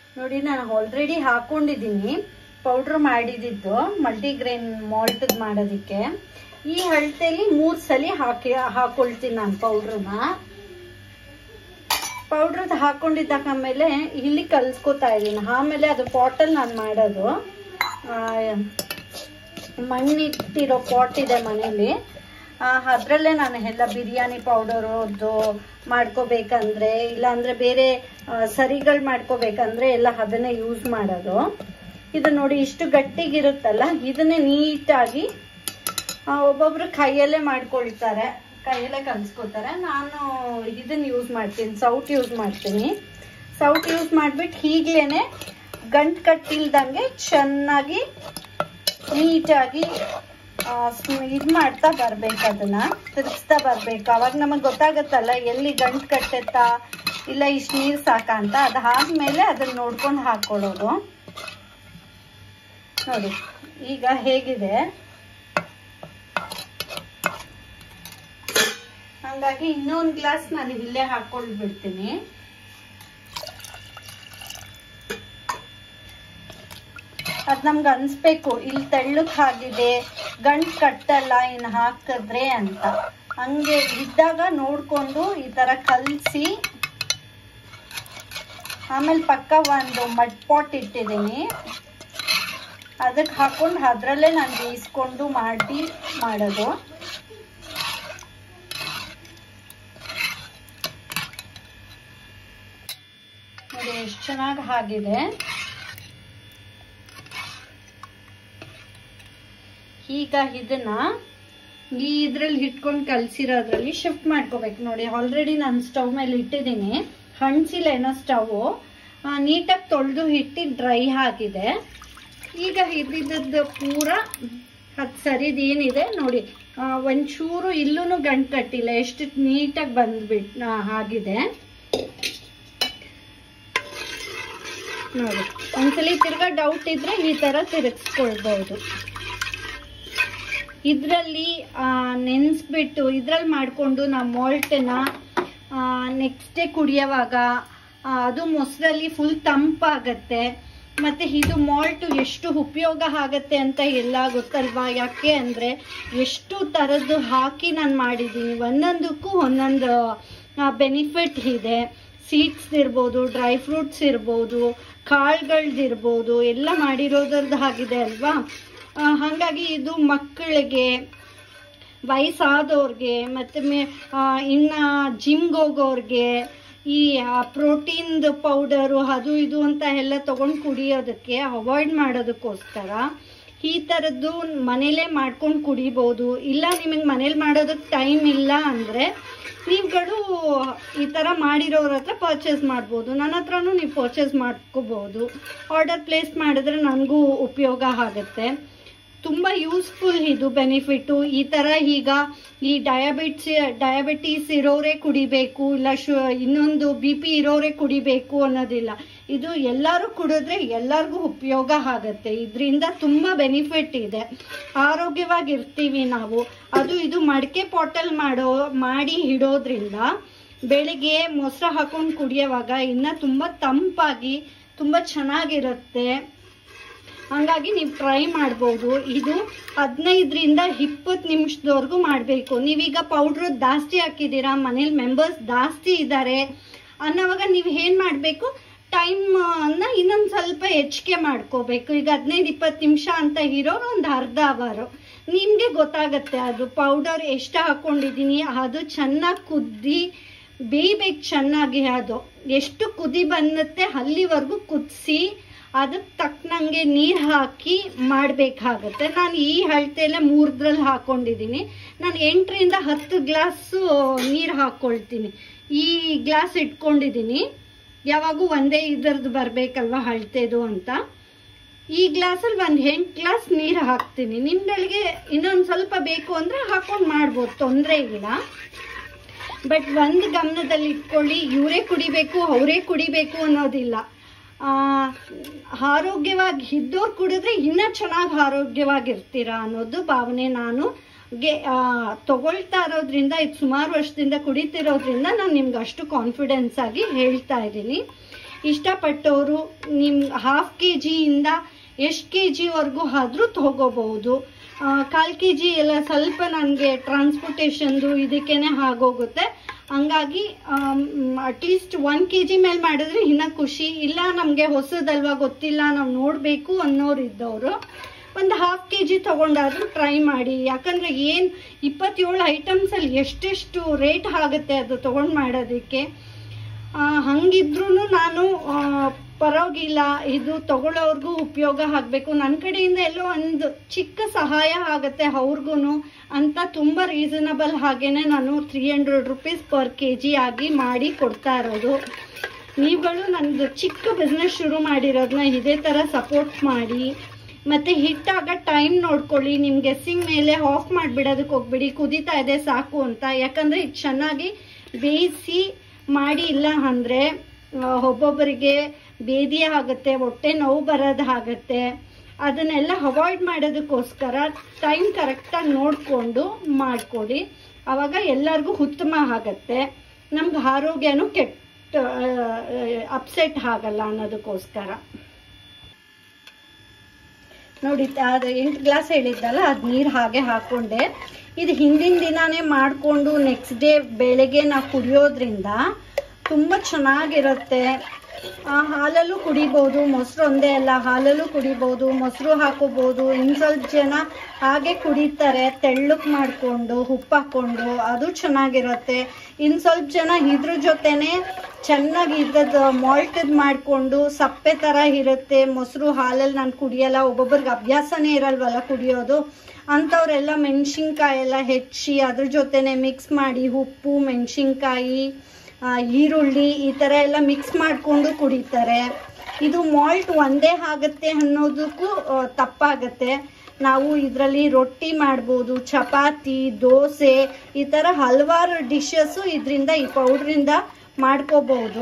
ನೋಡಿ ನಾನು ಆಲ್ರೆಡಿ ಹಾಕೊಂಡಿದ್ದೀನಿ ಪೌಡ್ರ್ ಮಾಡಿದ್ದು ಮಲ್ಟಿಗ್ರೇನ್ ಮಾಲ್ಟದ್ ಮಾಡೋದಕ್ಕೆ ಈ ಅಳತೆಲಿ ಮೂರ್ ಸಲ ಹಾಕಿ ಹಾಕೊಳ್ತೀನಿ ನಾನು ಪೌಡ್ರನ್ನ ಪೌಡ್ರದ್ ಹಾಕೊಂಡಿದ್ದಾದ್ಮೇಲೆ ಇಲ್ಲಿ ಕಲ್ಸ್ಕೊತಾ ಇದ್ದೀನಿ ಆಮೇಲೆ ಅದು ಪಾಟಲ್ಲಿ ನಾನು ಮಾಡೋದು ಆ, ಮಣ್ಣಿಟ್ಟಿರೋ ಪಾಟ್ ಇದೆ ಮನೇಲಿ ಅದರಲ್ಲೇ ನಾನು ಎಲ್ಲ ಬಿರಿಯಾನಿ ಪೌಡರು ಅದು ಮಾಡ್ಕೋಬೇಕಂದ್ರೆ ಇಲ್ಲಾಂದ್ರೆ ಬೇರೆ ಸರಿಗಳು ಮಾಡ್ಕೋಬೇಕಂದ್ರೆ ಎಲ್ಲ ಅದನ್ನೇ ಯೂಸ್ ಮಾಡೋದು ಇದು ನೋಡಿ ಇಷ್ಟು ಗಟ್ಟಿಗಿರುತ್ತಲ್ಲ ಇದನ್ನೇ ನೀಟಾಗಿ ಆ, ಒಬ್ಬೊಬ್ರು ಕೈಯಲ್ಲೇ ಮಾಡ್ಕೊಳ್ತಾರೆ ಕೈಯಲ್ಲೇ ಕಲ್ಸ್ಕೊತಾರೆ ನಾನು ಇದನ್ನ ಯೂಸ್ ಮಾಡ್ತೀನಿ ಸೌಟ್ ಯೂಸ್ ಮಾಡ್ತೀನಿ ಸೌಟ್ ಯೂಸ್ ಮಾಡ್ಬಿಟ್ಟು ಹೀಗ್ಲೇನೆ ಗಂಟ್ ಕಟ್ಟಿಲ್ದಂಗೆ ಚೆನ್ನಾಗಿ ನೀಟಾಗಿ ಇದು ಮಾಡ್ತಾ ಬರ್ಬೇಕು ಅದನ್ನ ತಿರ್ಗಿಸ್ತಾ ಬರ್ಬೇಕು ಅವಾಗ ನಮಗೆ ಗೊತ್ತಾಗತ್ತಲ್ಲ ಎಲ್ಲಿ ಗಂಟ್ ಕಟ್ಟೆತ್ತಾ ಇಲ್ಲ ಇಷ್ಟು ನೀರು ಸಾಕ ಅಂತ ಅದಾದ್ಮೇಲೆ ಅದನ್ನ ನೋಡ್ಕೊಂಡು ಹಾಕೊಳ್ಳೋದು ನೋಡಿ ಈಗ ಹೇಗಿದೆ ಹಂಗಾಗಿ ಇನ್ನೊಂದು ಗ್ಲಾಸ್ ನಾನು ಇಲ್ಲೇ ಹಾಕೊಂಡು ಬಿಡ್ತೀನಿ ಅದ್ ನಮ್ಗೆ ಅನ್ಸ್ಬೇಕು ಇಲ್ಲಿ ತೆಳ್ಳಕ್ ಆಗಿದೆ ಗಂಟ್ ಕಟ್ಟಲ್ಲ ಇನ್ ಹಾಕಿದ್ರೆ ಅಂತ ಹಂಗೆ ಇದ್ದಾಗ ನೋಡ್ಕೊಂಡು ಈ ತರ ಕಲ್ಸಿ ಆಮೇಲೆ ಪಕ್ಕ ಒಂದು ಮಡ್ ಪಾಟ್ ಇಟ್ಟಿದ್ದೀನಿ ಅದಕ್ಕೆ ಹಾಕೊಂಡು ಅದ್ರಲ್ಲೇ ನಾನು ಬೇಯಿಸ್ಕೊಂಡು ಮಾಡಿ ಮಾಡೋದು ನೋಡಿ ಎಷ್ಟು ಚೆನ್ನಾಗಿ ಆಗಿದೆ ಈಗ ಇದನ್ನ ಈ ಇದ್ರಲ್ಲಿ ಇಟ್ಕೊಂಡು ಕಲ್ಸಿರೋದ್ರಲ್ಲಿ ಶಿಫ್ಟ್ ಮಾಡ್ಕೋಬೇಕು ನೋಡಿ ಆಲ್ರೆಡಿ ನಾನು ಸ್ಟವ್ ಮೇಲೆ ಇಟ್ಟಿದ್ದೀನಿ ಹಣ್ಸಿಲ್ಲ ಏನೋ ಸ್ಟವ್ ನೀಟಾಗಿ ತೊಳೆದು ಇಟ್ಟು ಡ್ರೈ ಆಗಿದೆ ಈಗ ಇದ್ದಿದ್ದದ್ದು ಪೂರ ಹತ್ತು ಸರಿದು ಏನಿದೆ ನೋಡಿ ಆ, ಒಂಚೂರು ಇಲ್ಲೂ ಗಂಟು ಕಟ್ಟಿಲ್ಲ ಎಷ್ಟು ನೀಟಾಗಿ ಬಂದ್ಬಿಟ್ ಆ, ಆಗಿದೆ ನೋಡಿ ಒಂದ್ಸಲಿ ತಿರ್ಗಾ ಡೌಟ್ ಇದ್ರೆ ಈ ತರ ತಿರುಗಿಸ್ಕೊಳ್ಬಹುದು ಇದ್ರಲ್ಲಿ ನೆನ್ಸ್ಬಿಟ್ಟು ಇದ್ರಲ್ಲಿ ಮಾಡ್ಕೊಂಡು ನಾವು ಮಾಲ್ಟನ್ನ ನೆಕ್ಸ್ಟ್ ಡೇ ಕುಡಿಯೋವಾಗ ಆ, ಅದು ಮೊಸರಲ್ಲಿ ಫುಲ್ ತಂಪಾಗತ್ತೆ ಮತ್ತೆ ಇದು ಮಾಲ್ಟ್ ಎಷ್ಟು ಉಪಯೋಗ ಆಗತ್ತೆ ಅಂತ ಎಲ್ಲ ಗೊತ್ತಲ್ವಾ ಯಾಕೆ ಅಂದ್ರೆ ಎಷ್ಟು ತರದ್ದು ಹಾಕಿ ನಾನು ಮಾಡಿದ್ದೀನಿ ಒಂದೊಂದಕ್ಕೂ ಒಂದೊಂದು ಬೆನಿಫಿಟ್ ಇದೆ ಸೀಡ್ಸ್ ಇರ್ಬೋದು ಡ್ರೈ ಫ್ರೂಟ್ಸ್ ಇರ್ಬೋದು ಕಾಳುಗಳ್ದಿರ್ಬೋದು ಎಲ್ಲ ಮಾಡಿರೋದ್ರದ್ದು ಆಗಿದೆ ಅಲ್ವಾ ಆ, ಹಾಗಾಗಿ ಇದು ಮಕ್ಕಳಿಗೆ ವಯಸ್ಸಾದವ್ರಿಗೆ ಮತ್ತು ಮೇ ಆ, ಇನ್ನ ಜಿಮ್ಗೆ ಹೋಗೋರ್ಗೆ ಈ ಪ್ರೋಟೀನ್ದು ಪೌಡರು ಅದು ಇದು ಅಂತ ಎಲ್ಲ ತಗೊಂಡು ಕುಡಿಯೋದಕ್ಕೆ ಅವಾಯ್ಡ್ ಮಾಡೋದಕ್ಕೋಸ್ಕರ ಈ ಥರದ್ದು ಮನೇಲೇ ಮಾಡ್ಕೊಂಡು ಕುಡಿಬೋದು ಇಲ್ಲ ನಿಮಗೆ ಮನೇಲಿ ಮಾಡೋದಕ್ಕೆ ಟೈಮ್ ಇಲ್ಲ ಅಂದರೆ ನೀವುಗಳು ಈ ಥರ ಮಾಡಿರೋರ ಹತ್ರ ಪರ್ಚೇಸ್ ಮಾಡ್ಬೋದು ನನ್ನ ಹತ್ರನೂ ನೀವು ಪರ್ಚೇಸ್ ಮಾಡ್ಕೋಬೋದು ಆರ್ಡರ್ ಪ್ಲೇಸ್ ಮಾಡಿದ್ರೆ ನನಗೂ ಉಪಯೋಗ ಆಗುತ್ತೆ ತುಂಬ ಯೂಸ್ಫುಲ್ ಇದು ಬೆನಿಫಿಟ್ಟು ಈ ಥರ ಈಗ ಈ ಡಯಾಬಿಟ್ಸ್ ಡಯಾಬಿಟೀಸ್ ಇರೋರೇ ಕುಡಿಬೇಕು ಇಲ್ಲ ಶು ಇನ್ನೊಂದು ಬಿ ಪಿ ಇರೋರೇ ಕುಡಿಬೇಕು ಅನ್ನೋದಿಲ್ಲ ಇದು ಎಲ್ಲರೂ ಕುಡಿದ್ರೆ ಎಲ್ಲರಿಗೂ ಉಪಯೋಗ ಆಗುತ್ತೆ ಇದರಿಂದ ತುಂಬ ಬೆನಿಫಿಟ್ ಇದೆ ಆರೋಗ್ಯವಾಗಿರ್ತೀವಿ ನಾವು ಅದು ಇದು ಮಡಿಕೆ ಪಾಟಲ್ ಮಾಡೋ ಮಾಡಿ ಇಡೋದ್ರಿಂದ ಬೆಳಿಗ್ಗೆ ಮೊಸರು ಹಾಕೊಂಡು ಕುಡಿಯೋವಾಗ ಇನ್ನ ತುಂಬ ತಂಪಾಗಿ ತುಂಬ ಚೆನ್ನಾಗಿರುತ್ತೆ ಹಂಗಾಗಿ ನೀವು ಟ್ರೈ ಮಾಡ್ಬೋದು ಇದು ಹದಿನೈದರಿಂದ ಇಪ್ಪತ್ತು ನಿಮಿಷದವರೆಗೂ ಮಾಡಬೇಕು ನೀವೀಗ ಪೌಡ್ರ್ ಜಾಸ್ತಿ ಹಾಕಿದ್ದೀರಾ ಮನೇಲಿ ಮೆಂಬರ್ಸ್ ಜಾಸ್ತಿ ಇದ್ದಾರೆ ಅನ್ನೋವಾಗ ನೀವು ಏನು ಮಾಡಬೇಕು ಟೈಮ್ ಅನ್ನ ಇನ್ನೊಂದು ಸ್ವಲ್ಪ ಹೆಚ್ಚಿಗೆ ಮಾಡ್ಕೋಬೇಕು ಈಗ ಹದಿನೈದು ಇಪ್ಪತ್ತು ನಿಮಿಷ ಅಂತ ಇರೋರು ಒಂದು ಅರ್ಧ ಅವರು ನಿಮಗೆ ಗೊತ್ತಾಗತ್ತೆ ಅದು ಪೌಡರ್ ಎಷ್ಟು ಹಾಕೊಂಡಿದ್ದೀನಿ ಅದು ಚೆನ್ನಾಗಿ ಕುದ್ದಿ ಬೇಯ್ಬೇಕು ಚೆನ್ನಾಗಿ ಅದು ಎಷ್ಟು ಕುದಿ ಬಂದತ್ತೆ ಅಲ್ಲಿವರೆಗೂ ಕುದಿಸಿ ಅದಕ್ಕೆ ತಕ್ಕನಂಗೆ ನೀರು ಹಾಕಿ ಮಾಡಬೇಕಾಗತ್ತೆ ನಾನು ಈ ಅಳತೆಯಲ್ಲೇ ಮೂರದ್ರಲ್ಲಿ ಹಾಕೊಂಡಿದ್ದೀನಿ ನಾನು ಎಂಟರಿಂದ ಹತ್ತು ಗ್ಲಾಸು ನೀರು ಹಾಕ್ಕೊಳ್ತೀನಿ ಈ ಗ್ಲಾಸ್ ಇಟ್ಕೊಂಡಿದ್ದೀನಿ ಯಾವಾಗೂ ಒಂದೇ ಇದರದ್ದು ಬರಬೇಕಲ್ವ ಅಳತೆದು ಅಂತ ಈ ಗ್ಲಾಸಲ್ಲಿ ಒಂದು ಎಂಟು ಗ್ಲಾಸ್ ನೀರು ಹಾಕ್ತೀನಿ ನಿಮ್ಗಳಿಗೆ ಇನ್ನೊಂದು ಸ್ವಲ್ಪ ಬೇಕು ಅಂದರೆ ಹಾಕೊಂಡು ಮಾಡ್ಬೋದು ತೊಂದರೆ ಇಲ್ಲ ಬಟ್ ಒಂದು ಗಮನದಲ್ಲಿ ಇಟ್ಕೊಳ್ಳಿ ಇವರೇ ಕುಡಿಬೇಕು ಅವರೇ ಕುಡಿಬೇಕು ಅನ್ನೋದಿಲ್ಲ ಆ, ಆರೋಗ್ಯವಾಗಿ ಇದ್ದವ್ರು ಕುಡಿದ್ರೆ ಇನ್ನೂ ಚೆನ್ನಾಗಿ ಆರೋಗ್ಯವಾಗಿರ್ತೀರಾ ಅನ್ನೋದು ಭಾವನೆ ನಾನು ಗೆ ಆ, ತಗೊಳ್ತಾ ಇರೋದ್ರಿಂದ ಇದು ಸುಮಾರು ವರ್ಷದಿಂದ ಕುಡಿತಿರೋದ್ರಿಂದ ನಾನು ನಿಮ್ಗೆ ಅಷ್ಟು ಕಾನ್ಫಿಡೆನ್ಸ್ ಆಗಿ ಹೇಳ್ತಾ ಇದ್ದೀನಿ ಇಷ್ಟಪಟ್ಟವರು ನಿಮ್ಮ ಹಾಫ್ ಕೆ ಜಿಯಿಂದ ಎಷ್ಟು ಕೆ ಜಿವರೆಗೂ ಆದರೂ ತಗೋಬಹುದು ಕಾಲು ಕೆ ಜಿ ಎಲ್ಲ ಸ್ವಲ್ಪ ನನಗೆ ಟ್ರಾನ್ಸ್ಪೋರ್ಟೇಷನ್ದು ಇದಕ್ಕೇನೆ ಆಗೋಗುತ್ತೆ ಹಂಗಾಗಿ ಅಟ್ಲೀಸ್ಟ್ ಒನ್ ಕೆ ಜಿ ಮೇಲೆ ಮಾಡಿದ್ರೆ ಇನ್ನೂ ಖುಷಿ ಇಲ್ಲ ನಮಗೆ ಹೊಸದಲ್ವಾ ಗೊತ್ತಿಲ್ಲ ನಾವು ನೋಡಬೇಕು ಅನ್ನೋರು ಇದ್ದವರು ಒಂದು ಹಾಫ್ ಕೆ ಜಿ ತೊಗೊಂಡಾದ್ರೂ ಟ್ರೈ ಮಾಡಿ ಯಾಕಂದರೆ ಏನು ಇಪ್ಪತ್ತೇಳು ಐಟಮ್ಸಲ್ಲಿ ಎಷ್ಟೆಷ್ಟು ರೇಟ್ ಆಗುತ್ತೆ ಅದು ತೊಗೊಂಡು ಮಾಡೋದಕ್ಕೆ ಹಂಗಿದ್ರೂ ನಾನು ಆ, ಪರವಾಗಿಲ್ಲ ಇದು ತಗೊಳ್ಳೋರ್ಗೂ ಉಪಯೋಗ ಆಗಬೇಕು ನನ್ನ ಕಡೆಯಿಂದ ಎಲ್ಲೋ ಒಂದು ಚಿಕ್ಕ ಸಹಾಯ ಆಗುತ್ತೆ ಅವ್ರಿಗೂ ಅಂತ ತುಂಬ ರೀಸನಬಲ್ ಹಾಗೇನೆ ನಾನು three hundred rupees per K G ಆಗಿ ಮಾಡಿ ಕೊಡ್ತಾ ಇರೋದು ನೀವುಗಳು ನಂದು ಚಿಕ್ಕ ಬಿಸ್ನೆಸ್ ಶುರು ಮಾಡಿರೋದನ್ನ ಇದೇ ಥರ ಸಪೋರ್ಟ್ ಮಾಡಿ ಮತ್ತೆ ಹಿಟ್ಟಾಗ ಟೈಮ್ ನೋಡ್ಕೊಳ್ಳಿ ನಿಮ್ ಗೆಸ್ಸಿಂಗ್ ಮೇಲೆ ಆಫ್ ಮಾಡಿಬಿಡೋದಕ್ಕೆ ಹೋಗ್ಬಿಡಿ ಕುದೀತಾ ಇದೆ ಸಾಕು ಅಂತ ಯಾಕಂದ್ರೆ ಇದು ಚೆನ್ನಾಗಿ ಬೇಯಿಸಿ ಮಾಡಿ ಇಲ್ಲ ಅಂದ್ರೆ ಆ, ಒಬ್ಬೊಬ್ಬರಿಗೆ ಬೇದಿ ಆಗುತ್ತೆ ಹೊಟ್ಟೆ ನೋವು ಬರೋದಾಗತ್ತೆ ಅದನ್ನೆಲ್ಲ ಅವಾಯ್ಡ್ ಮಾಡೋದಕ್ಕೋಸ್ಕರ ಟೈಮ್ ಕರೆಕ್ಟಾಗಿ ನೋಡಿಕೊಂಡು ಮಾಡಿಕೊಡಿ ಆವಾಗ ಎಲ್ಲರಿಗೂ ಉತ್ತಮ ಆಗತ್ತೆ ನಮ್ಗೆ ಆರೋಗ್ಯನೂ ಕೆಟ್ಟ ಅಪ್ಸೆಟ್ ಆಗಲ್ಲ ಅನ್ನೋದಕ್ಕೋಸ್ಕರ ನೋಡಿ ಅದು ಎಂಟು ಗ್ಲಾಸ್ ಹೇಳಿದ್ದಲ್ಲ ಅದು ನೀರು ಹಾಗೆ ಹಾಕೊಂಡೆ ಇದು ಹಿಂದಿನ ದಿನಾನೇ ಮಾಡಿಕೊಂಡು ನೆಕ್ಸ್ಟ್ ಡೇ ಬೆಳಗ್ಗೆ ನಾವು ಕುಡಿಯೋದ್ರಿಂದ ತುಂಬ ಚೆನ್ನಾಗಿರುತ್ತೆ ಆ, ಹಾಲಲ್ಲೂ ಕುಡಿಬೋದು ಮೊಸರು ಒಂದೇ ಅಲ್ಲ ಹಾಲಲ್ಲೂ ಕುಡಿಬೋದು ಮೊಸರು ಹಾಕೋಬೋದು ಇನ್ನು ಸ್ವಲ್ಪ ಜನ ಹಾಗೆ ಕುಡಿತಾರೆ ತೆಳ್ಳಕ್ ಮಾಡಿಕೊಂಡು ಉಪ್ಪು ಹಾಕ್ಕೊಂಡು ಅದು ಚೆನ್ನಾಗಿರುತ್ತೆ ಇನ್ನು ಸ್ವಲ್ಪ ಜನ ಇದ್ರ ಜೊತೆನೆ ಚೆನ್ನಾಗಿ ಇದ್ದದ್ದು ಮಾಲ್ಟದ್ ಮಾಡಿಕೊಂಡು ಸಪ್ಪೆ ಥರ ಇರುತ್ತೆ ಮೊಸರು ಹಾಲಲ್ಲಿ ನಾನು ಕುಡಿಯಲ್ಲ ಒಬ್ಬೊಬ್ರಿಗೆ ಅಭ್ಯಾಸನೇ ಇರಲ್ವಲ್ಲ ಕುಡಿಯೋದು ಅಂಥವ್ರೆಲ್ಲ ಮೆಣಸಿನ್ಕಾಯಿ ಎಲ್ಲ ಹೆಚ್ಚಿ ಅದ್ರ ಜೊತೆನೆ ಮಿಕ್ಸ್ ಮಾಡಿ ಉಪ್ಪು ಮೆಣಸಿನ್ಕಾಯಿ ಆ, ಈರುಳ್ಳಿ ಈ ಥರ ಎಲ್ಲ ಮಿಕ್ಸ್ ಮಾಡಿಕೊಂಡು ಕುಡಿತಾರೆ ಇದು ಮಾಲ್ಟ್ ಒಂದೇ ಆಗುತ್ತೆ ಅನ್ನೋದಕ್ಕೂ ಆ, ತಪ್ಪಾಗತ್ತೆ ನಾವು ಇದರಲ್ಲಿ ರೊಟ್ಟಿ ಮಾಡ್ಬೋದು ಚಪಾತಿ ದೋಸೆ ಈ ಥರ ಹಲವಾರು ಡಿಶಸ್ಸು ಇದರಿಂದ ಈ ಪೌಡ್ರಿಂದ ಮಾಡ್ಕೋಬಹುದು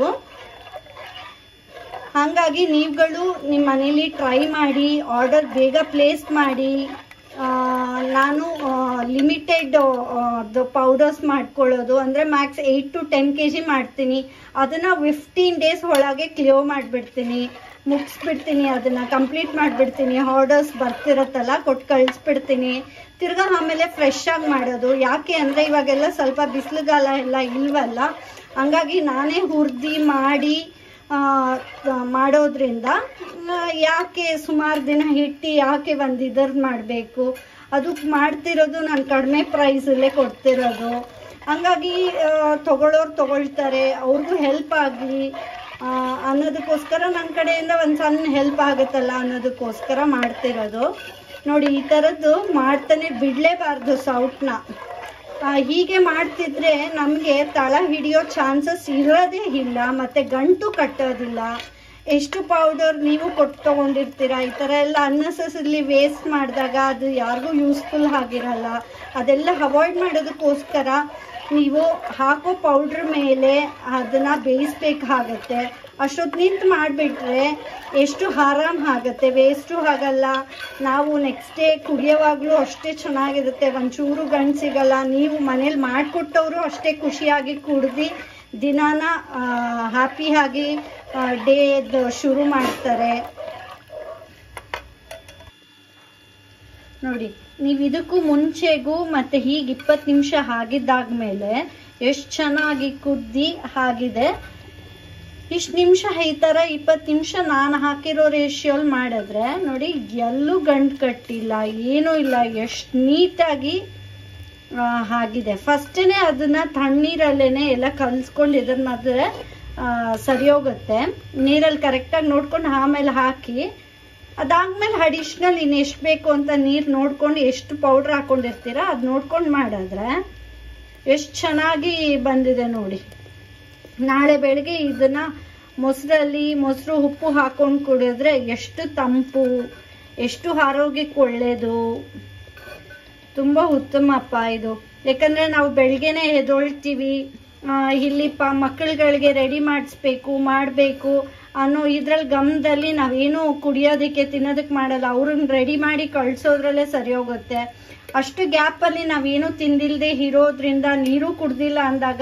ಹಾಗಾಗಿ ನೀವುಗಳು ನಿಮ್ಮ ಮನೇಲಿ ಟ್ರೈ ಮಾಡಿ ಆರ್ಡರ್ ಬೇಗ ಪ್ಲೇಸ್ ಮಾಡಿ ಆ, ನಾನು ಲಿಮಿಟೆಡ್ ಪೌಡರ್ಸ್ ಮಾಡ್ಕೊಳ್ಳೋದು ಅಂದರೆ max eight to ten K G ಮಾಡ್ತೀನಿ ಅದನ್ನು ಫಿಫ್ಟೀನ್ ಡೇಸ್ ಒಳಗೆ ಕ್ಲಿಯರ್ ಮಾಡಿಬಿಡ್ತೀನಿ ಮುಗಿಸ್ಬಿಡ್ತೀನಿ ಅದನ್ನು ಕಂಪ್ಲೀಟ್ ಮಾಡಿಬಿಡ್ತೀನಿ ಆರ್ಡರ್ಸ್ ಬರ್ತಿರತ್ತಲ್ಲ ಕೊಟ್ಟು ಕಳಿಸ್ಬಿಡ್ತೀನಿ ತಿರ್ಗಾ ಆಮೇಲೆ ಫ್ರೆಶ್ ಆಗಿ ಮಾಡೋದು ಯಾಕೆ ಅಂದರೆ ಇವಾಗೆಲ್ಲ ಸ್ವಲ್ಪ ಬಿಸಿಲುಗಾಲ ಎಲ್ಲ ಇಲ್ವಲ್ಲ ಹಂಗಾಗಿ ನಾನೇ ಹುರಿದು ಮಾಡಿ ಆ, ಮಾಡೋದ್ರಿಂದ ಆ, ಯಾಕೆ ಸುಮಾರು ದಿನ ಇಟ್ಟು ಯಾಕೆ ಒಂದು ಇದರ್ದು ಮಾಡಬೇಕು ಅದಕ್ಕೆ ಮಾಡ್ತಿರೋದು ನಾನು ಕಡಿಮೆ ಪ್ರೈಸಲ್ಲೇ ಕೊಡ್ತಿರೋದು ಹಂಗಾಗಿ ಆ, ತಗೊಳ್ಳೋರು ತಗೊಳ್ತಾರೆ ಅವ್ರಿಗೂ ಹೆಲ್ಪ್ ಆಗಲಿ ಅನ್ನೋದಕ್ಕೋಸ್ಕರ ನನ್ನ ಕಡೆಯಿಂದ ಒಂದು ಸಣ್ಣ ಹೆಲ್ಪ್ ಆಗುತ್ತಲ್ಲ ಅನ್ನೋದಕ್ಕೋಸ್ಕರ ಮಾಡ್ತಿರೋದು ನೋಡಿ ಈ ಥರದ್ದು ಮಾಡ್ತಾನೆ ಬಿಡಲೇಬಾರ್ದು ಸೌಟ್ನ ಆ, ಹೀಗೆ ಮಾಡ್ತಿದ್ರೆ ನಮಗೆ ತಳ ಹಿಡಿಯೋ ಚಾನ್ಸಸ್ ಇರೋದೇ ಇಲ್ಲ ಮತ್ತೆ ಗಂಟು ಕಟ್ಟೋದಿಲ್ಲ ಎಷ್ಟು ಪೌಡರ್ ನೀವು ಕೊಟ್ಟು ತಗೊಂಡಿರ್ತೀರ ಈ ಥರ ಎಲ್ಲ ಅನ್ನೆಸೆಸರಿ ವೇಸ್ಟ್ ಮಾಡಿದಾಗ ಅದು ಯಾರಿಗೂ ಯೂಸ್ಫುಲ್ ಆಗಿರಲ್ಲ ಅದೆಲ್ಲ ಅವಾಯ್ಡ್ ಮಾಡೋದಕ್ಕೋಸ್ಕರ ನೀವು ಹಾಕೋ ಪೌಡ್ರ್ ಮೇಲೆ ಅದನ್ನು ಬೇಯಿಸ್ಬೇಕಾಗತ್ತೆ ಅಷ್ಟೊತ್ತು ನಿಂತು ಮಾಡಿಬಿಟ್ರೆ ಎಷ್ಟು ಆರಾಮ್ ಆಗುತ್ತೆ ವೇಸ್ಟು ಆಗಲ್ಲ ನಾವು ನೆಕ್ಸ್ಟ್ ಡೇ ಕುಡಿಯೋವಾಗಲೂ ಅಷ್ಟೇ ಚೆನ್ನಾಗಿರುತ್ತೆ ಒಂಚೂರು ಗಂಟು ಸಿಗಲ್ಲ ನೀವು ಮನೇಲಿ ಮಾಡಿಕೊಟ್ಟವರು ಅಷ್ಟೇ ಖುಷಿಯಾಗಿ ಕುಡ್ದು ದಿನಾನ ಹ್ಯಾಪಿಯಾಗಿ ಡೇದು ಶುರು ಮಾಡ್ತಾರೆ ನೋಡಿ ನೀವು ಇದಕ್ಕೂ ಮುಂಚೆಗೂ ಮತ್ತೆ ಹೀಗೆ ಇಪ್ಪತ್ತು ನಿಮಿಷ ಆಗಿದ್ದಾದ್ಮೇಲೆ ಎಷ್ಟು ಚೆನ್ನಾಗಿ ಕುದ್ದಿ ಆಗಿದೆ ಇಷ್ಟು ನಿಮಿಷ ಈ ಥರ ಇಪ್ಪತ್ತು ನಿಮಿಷ ನಾನು ಹಾಕಿರೋ ರೇಷಿಯೋಲ್ ಮಾಡಿದ್ರೆ ನೋಡಿ ಎಲ್ಲೂ ಗಂಟು ಕಟ್ಟಿಲ್ಲ ಏನೂ ಇಲ್ಲ ಎಷ್ಟು ನೀಟಾಗಿ ಆ, ಆಗಿದೆ ಫಸ್ಟೇ ಅದನ್ನ ತಣ್ಣೀರಲ್ಲೇನೆ ಎಲ್ಲ ಕಲಿಸ್ಕೊಂಡು ಇದನ್ನ ಮಾಡಿದ್ರೆ ಸರಿ ಹೋಗುತ್ತೆ ನೀರಲ್ಲಿ ಕರೆಕ್ಟಾಗಿ ನೋಡ್ಕೊಂಡು ಆಮೇಲೆ ಹಾಕಿ ಅದಾದ್ಮೇಲೆ ಅಡಿಷ್ನಲ್ ಇನ್ನು ಎಷ್ಟು ಬೇಕು ಅಂತ ನೀರು ನೋಡ್ಕೊಂಡು ಎಷ್ಟು ಪೌಡ್ರ್ ಹಾಕೊಂಡಿರ್ತೀರ ಅದು ನೋಡ್ಕೊಂಡು ಮಾಡಿದ್ರೆ ಎಷ್ಟು ಚೆನ್ನಾಗಿ ಬಂದಿದೆ ನೋಡಿ ನಾಳೆ ಬೆಳಗ್ಗೆ ಇದನ್ನ ಮೊಸರಲ್ಲಿ ಮೊಸರು ಉಪ್ಪು ಹಾಕೊಂಡು ಕುಡಿದ್ರೆ ಎಷ್ಟು ತಂಪು ಎಷ್ಟು ಆರೋಗ್ಯಕ್ಕೆ ಒಳ್ಳೆಯದು ತುಂಬ ಉತ್ತಮಪ್ಪ ಇದು ಯಾಕಂದ್ರೆ ನಾವು ಬೆಳಗ್ಗೆನೆ ಎದ್ದೊಳ್ತೀವಿ ಆ, ಇಲ್ಲಿ ಪ ಮಕ್ಕಳುಗಳಿಗೆ ರೆಡಿ ಮಾಡಿಸ್ಬೇಕು ಮಾಡಬೇಕು ಅನ್ನೋ ಇದ್ರಲ್ಲಿ ಗಮನದಲ್ಲಿ ನಾವೇನು ಕುಡಿಯೋದಕ್ಕೆ ತಿನ್ನೋದಕ್ಕೆ ಮಾಡಲ್ಲ ಅವ್ರನ್ನ ರೆಡಿ ಮಾಡಿ ಕಳ್ಸೋದ್ರಲ್ಲೇ ಸರಿ ಹೋಗುತ್ತೆ ಅಷ್ಟು ಗ್ಯಾಪಲ್ಲಿ ನಾವೇನು ತಿಂದಿಲ್ದೆ ಇರೋದ್ರಿಂದ ನೀರು ಕುಡ್ದಿಲ್ಲ ಅಂದಾಗ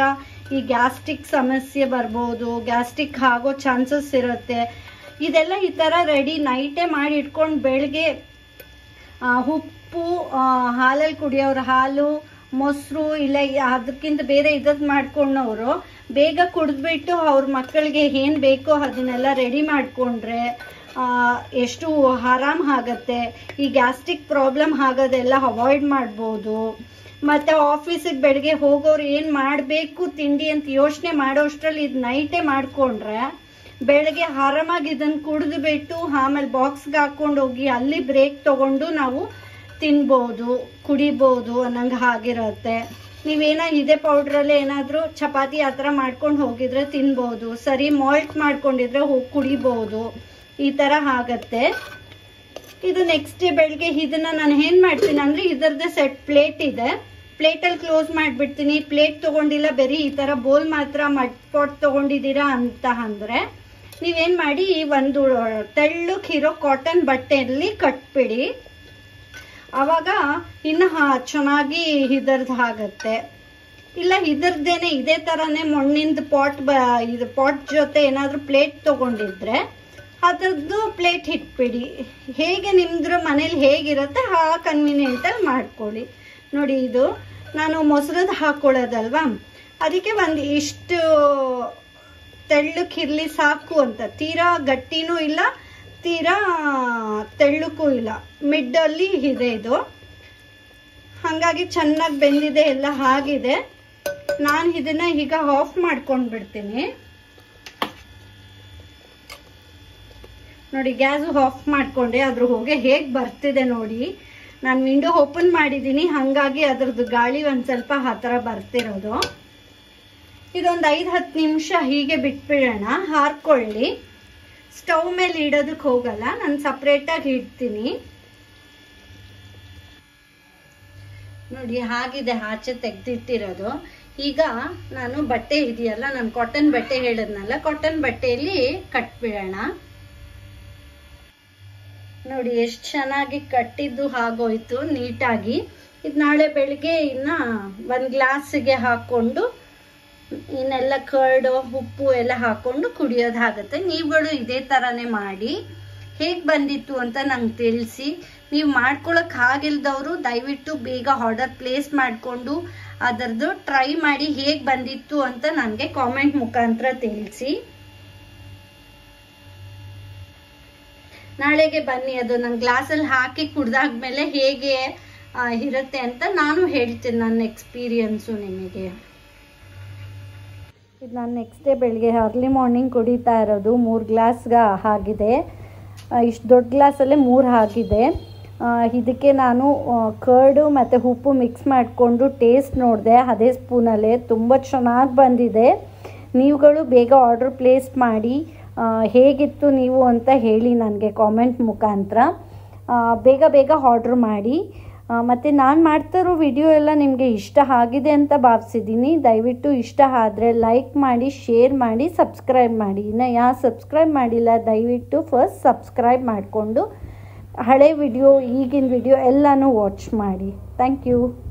ಈ ಗ್ಯಾಸ್ಟ್ರಿಕ್ ಸಮಸ್ಯೆ ಬರ್ಬೋದು ಗ್ಯಾಸ್ಟ್ರಿಕ್ ಆಗೋ ಚಾನ್ಸಸ್ ಇರುತ್ತೆ ಇದೆಲ್ಲ ಈ ಥರ ರೆಡಿ ನೈಟೇ ಮಾಡಿ ಇಟ್ಕೊಂಡು ಬೆಳಗ್ಗೆ ಆ, ಉಪ್ಪು ಆ, ಹಾಲಲ್ಲಿ ಕುಡಿಯೋರು ಹಾಲು ಮೊಸರು ಇಲ್ಲ ಯ- ಅದಕ್ಕಿಂತ ಬೇರೆ ಇದದ್ ಮಾಡ್ಕೊಂಡವರು ಬೇಗ ಕುಡಿದ್ಬಿಟ್ಟು ಅವ್ರ ಮಕ್ಕಳಿಗೆ ಏನು ಬೇಕೋ ಅದನ್ನೆಲ್ಲ ರೆಡಿ ಮಾಡಿಕೊಂಡ್ರೆ ಎಷ್ಟು ಆರಾಮ್ ಆಗತ್ತೆ ಈ ಗ್ಯಾಸ್ಟ್ರಿಕ್ ಪ್ರಾಬ್ಲಮ್ ಆಗೋದೆಲ್ಲ ಅವಾಯ್ಡ್ ಮಾಡ್ಬೋದು ಮತ್ತೆ ಆಫೀಸಿಗೆ ಬೆಳಗ್ಗೆ ಹೋಗೋರು ಏನು ಮಾಡಬೇಕು ತಿಂಡಿ ಅಂತ ಯೋಚನೆ ಮಾಡೋಷ್ಟರಲ್ಲಿ ಇದು ನೈಟೇ ಮಾಡಿಕೊಂಡ್ರೆ ಬೆಳಗ್ಗೆ ಆರಾಮಾಗಿ ಇದನ್ನು ಕುಡಿದು ಬಿಟ್ಟು ಆಮೇಲೆ ಬಾಕ್ಸ್ಗೆ ಹಾಕೊಂಡು ಹೋಗಿ ಅಲ್ಲಿ ಬ್ರೇಕ್ ತಗೊಂಡು ನಾವು ತಿನ್ಬೋದು ಕುಡಿಬೋದು ಅನ್ನಂಗೆ ಆಗಿರುತ್ತೆ ನೀವೇನ ಇದೇ ಪೌಡ್ರಲ್ಲಿ ಏನಾದರೂ ಚಪಾತಿ ಆ ಥರ ಮಾಡ್ಕೊಂಡು ಹೋಗಿದ್ರೆ ತಿನ್ಬೋದು ಸರಿ ಮಾಲ್ಟ್ ಮಾಡ್ಕೊಂಡಿದ್ರೆ ಹೋಗಿ ಕುಡಿಬೋದು ಈ ಥರ ಆಗತ್ತೆ ಇದು ನೆಕ್ಸ್ಟ್ ಡೇ ಬೆಳಗ್ಗೆ ಇದನ್ನ ನಾನು ಏನ್ ಮಾಡ್ತೀನಿ ಅಂದ್ರೆ ಇದರದ್ದು ಸೆಟ್ ಪ್ಲೇಟ್ ಇದೆ ಪ್ಲೇಟಲ್ಲಿ ಕ್ಲೋಸ್ ಮಾಡಿಬಿಡ್ತೀನಿ ಪ್ಲೇಟ್ ತಗೊಂಡಿಲ್ಲ ಬರೀ ಈ ತರ ಬೋಲ್ ಮಾತ್ರ ಮಡ್ ಪಾಟ್ ತಗೊಂಡಿದ್ದೀರಾ ಅಂತ ಅಂದ್ರೆ ನೀವೇನ್ ಮಾಡಿ ಈ ಒಂದು ತೆಳ್ಳಕ್ಕಿರೋ ಕಾಟನ್ ಬಟ್ಟೆಯಲ್ಲಿ ಕಟ್ಬಿಡಿ ಅವಾಗ ಇನ್ನು ಹಾ- ಚೆನ್ನಾಗಿ ಇದರದ್ದು ಆಗತ್ತೆ ಇಲ್ಲ ಇದರದ್ದೇನೆ ಇದೇ ತರನೇ ಮಣ್ಣಿಂದ ಪಾಟ್ ಬ ಇದು ಪಾಟ್ ಜೊತೆ ಏನಾದರೂ ಪ್ಲೇಟ್ ತಗೊಂಡಿದ್ರೆ ಅದರದ್ದು ಪ್ಲೇಟ್ ಇಟ್ಬಿಡಿ ಹೇಗೆ ನಿಮ್ದ್ರ ಮನೇಲಿ ಹೇಗಿರುತ್ತೆ ಆ ಕನ್ವೀನಿಯೆಂಟಲ್ಲಿ ಮಾಡ್ಕೊಳ್ಳಿ ನೋಡಿ ಇದು ನಾನು ಮೊಸರದ್ದು ಹಾಕೊಳ್ಳೋದಲ್ವಾ ಅದಕ್ಕೆ ಒಂದು ಇಷ್ಟು ತೆಳ್ಳಕ್ಕಿರ್ಲಿ ಸಾಕು ಅಂತ ತೀರಾ ಗಟ್ಟಿನೂ ಇಲ್ಲ ತೀರಾ ತೆಳ್ಳಕ್ಕೂ ಇಲ್ಲ ಮಿಡ್ಡಲ್ಲಿ ಇದೆ ಇದು ಹಾಗಾಗಿ ಚೆನ್ನಾಗಿ ಬೆಂದಿದೆ ಎಲ್ಲ ಆಗಿದೆ ನಾನು ಇದನ್ನ ಈಗ ಆಫ್ ಮಾಡ್ಕೊಂಡು ಬಿಡ್ತೀನಿ ನೋಡಿ ಗ್ಯಾಸ್ ಆಫ್ ಮಾಡ್ಕೊಂಡೆ ಅದ್ರ ಹೊಗೆ ಹೇಗೆ ಬರ್ತಿದೆ ನೋಡಿ ನಾನು ವಿಂಡೋ ಓಪನ್ ಮಾಡಿದ್ದೀನಿ ಹಾಗಾಗಿ ಅದ್ರದ್ದು ಗಾಳಿ ಒಂದು ಸ್ವಲ್ಪ ಆ ಥರ ಬರ್ತಿರೋದು ಇದೊಂದು ಐದು ಹತ್ತು ನಿಮಿಷ ಹೀಗೆ ಬಿಟ್ಬಿಡೋಣ ಹಾರ್ಕೊಳ್ಳಿ ಸ್ಟವ್ ಮೇಲೆ ಇಡೋದಕ್ಕೆ ಹೋಗಲ್ಲ ನಾನು ಸಪ್ರೇಟಾಗಿ ಇಡ್ತೀನಿ ನೋಡಿ ಹಾಗಿದೆ ಆಚೆ ತೆಗ್ದಿಟ್ಟಿರೋದು ಈಗ ನಾನು ಬಟ್ಟೆ ಇದೆಯಲ್ಲ ನಾನು ಕಾಟನ್ ಬಟ್ಟೆ ಹೇಳಿದ್ನಲ್ಲ ಕಾಟನ್ ಬಟ್ಟೆಯಲ್ಲಿ ಕಟ್ಬಿಡೋಣ ನೋಡಿ ಎಷ್ಟು ಚೆನ್ನಾಗಿ ಕಟ್ಟಿದ್ದು ಆಗೋಯ್ತು ನೀಟಾಗಿ ಇದು ನಾಳೆ ಬೆಳಿಗ್ಗೆ ಇನ್ನ ಒಂದು ಗ್ಲಾಸಿಗೆ ಹಾಕೊಂಡು ಇನ್ನೆಲ್ಲ ಕರ್ಡು ಉಪ್ಪು ಎಲ್ಲ ಹಾಕೊಂಡು ಕುಡಿಯೋದಾಗತ್ತೆ ನೀವುಗಳು ಇದೇ ಥರನೇ ಮಾಡಿ ಹೇಗೆ ಬಂದಿತ್ತು ಅಂತ ನಂಗೆ ತಿಳಿಸಿ ನೀವು ಮಾಡ್ಕೊಳಕ್ ಆಗಿಲ್ದವರು ದಯವಿಟ್ಟು ಬೇಗ ಆರ್ಡರ್ ಪ್ಲೇಸ್ ಮಾಡಿಕೊಂಡು ಅದರದ್ದು ಟ್ರೈ ಮಾಡಿ ಹೇಗೆ ಬಂದಿತ್ತು ಅಂತ ನನಗೆ ಕಾಮೆಂಟ್ ಮುಖಾಂತರ ತಿಳಿಸಿ ನಾಳೆಗೆ ಬನ್ನಿ ಅದು ನಾನು ಗ್ಲಾಸಲ್ಲಿ ಹಾಕಿ ಕುಡ್ದಾದ್ಮೇಲೆ ಹೇಗೆ ಆ, ಇರುತ್ತೆ ಅಂತ ನಾನು ಹೇಳ್ತೀನಿ ನನ್ನ ಎಕ್ಸ್ಪೀರಿಯನ್ಸು ನಿಮಗೆ ಇದು ನಾನು ನೆಕ್ಸ್ಟ್ ಡೇ ಬೆಳಿಗ್ಗೆ ಅರ್ಲಿ ಮಾರ್ನಿಂಗ್ ಕುಡಿತಾ ಇರೋದು ಮೂರು ಗ್ಲಾಸ್ಗೆ ಆಗಿದೆ ಇಷ್ಟು ದೊಡ್ಡ ಗ್ಲಾಸಲ್ಲೇ ಮೂರು ಆಗಿದೆ ಆ, ಇದಕ್ಕೆ ನಾನು ಕರ್ಡು ಮತ್ತು ಉಪ್ಪು ಮಿಕ್ಸ್ ಮಾಡಿಕೊಂಡು ಟೇಸ್ಟ್ ನೋಡಿದೆ ಅದೇ ಸ್ಪೂನಲ್ಲೇ ತುಂಬ ಚೆನ್ನಾಗಿ ಬಂದಿದೆ ನೀವುಗಳು ಬೇಗ ಆರ್ಡ್ರ್ ಪ್ಲೇಸ್ ಮಾಡಿ ಆ, ಹೇಗಿತ್ತು ನೀವು ಅಂತ ಹೇಳಿ ನನಗೆ ಕಾಮೆಂಟ್ ಮುಖಾಂತರ ಆ, ಬೇಗ ಬೇಗ ಆರ್ಡ್ರ್ ಮಾಡಿ ಮತ್ತು ನಾನು ಮಾಡ್ತಿರೋ ವಿಡಿಯೋ ಎಲ್ಲ ನಿಮಗೆ ಇಷ್ಟ ಆಗಿದೆ ಅಂತ ಭಾವಿಸಿದ್ದೀನಿ ದಯವಿಟ್ಟು ಇಷ್ಟ ಆದರೆ ಲೈಕ್ ಮಾಡಿ ಶೇರ್ ಮಾಡಿ ಸಬ್ಸ್ಕ್ರೈಬ್ ಮಾಡಿ ಇನ್ನು ಯಾರು ಸಬ್ಸ್ಕ್ರೈಬ್ ಮಾಡಿಲ್ಲ ದಯವಿಟ್ಟು ಫಸ್ಟ್ ಸಬ್ಸ್ಕ್ರೈಬ್ ಮಾಡಿಕೊಂಡು ಹಳೆ ವಿಡಿಯೋ ಈಗಿನ ವಿಡಿಯೋ ಎಲ್ಲನೂ ವಾಚ್ ಮಾಡಿ ಥ್ಯಾಂಕ್ ಯು